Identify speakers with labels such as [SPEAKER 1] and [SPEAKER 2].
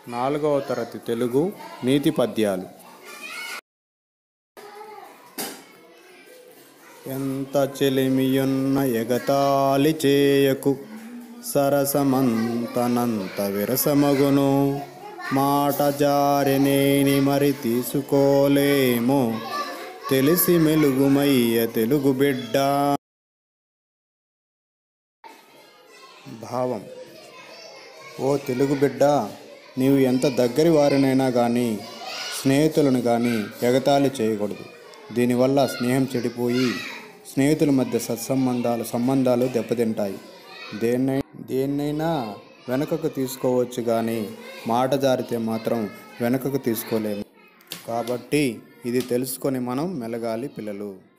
[SPEAKER 1] నాలుగవ తరగతి తెలుగు నీతి పద్యాలు ఎంత చెలిమియున్న ఎగతాళి చేయకు సరసమంతనంత విరసమగును మాట జారినేని మరి తీసుకోలేము తెలిసి మెలుగుమయ్య తెలుగు బిడ్డ భావం ఓ తెలుగు బిడ్డ నీవు ఎంత దగ్గరి వారినైనా కానీ స్నేహితులను కానీ ఎగతాళి చేయకూడదు దీనివల్ల స్నేహం చెడిపోయి స్నేహితుల మధ్య సత్సంబంధాలు సంబంధాలు దెబ్బతింటాయి దేన్నై దేన్నైనా వెనుకకు తీసుకోవచ్చు కానీ మాట జారితే మాత్రం వెనుకకు తీసుకోలేము కాబట్టి ఇది తెలుసుకొని మనం మెలగాలి పిల్లలు